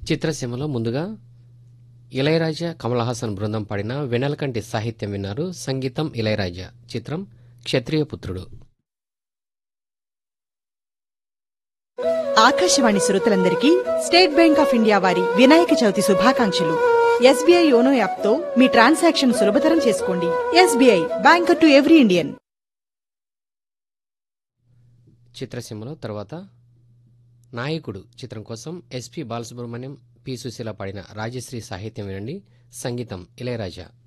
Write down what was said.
చిత్రసీమలో ముందుగా ఇళయరాజా కమల్ హాసన్ బృందం పాడిన వెనలకంటి సాహిత్యం విన్నారు సంగీతం ఇళయరాజా చిత్రం క్షత్రియ పుత్రుడు ఆకాశవాణి శ్రోతలందరికీ స్టేట్ బ్యాంక్ ఆఫ్ ఇండియా వారి వినాయక చవితి శుభాకాంక్షలు ఎస్బీఐ యోనో యాప్తో మీ ట్రాన్సాక్షన్ సులభతరం చేసుకోండి SBI banker to every Indian చిత్రసీమలో తర్వాత నాయకుడు చిత్రం కోసం ఎస్పి బాలసుబ్రహ్మణ్యం పి సుశీల పాడిన రాజశ్రీ సాహిత్యం వినండి సంగీతం ఇళయరాజా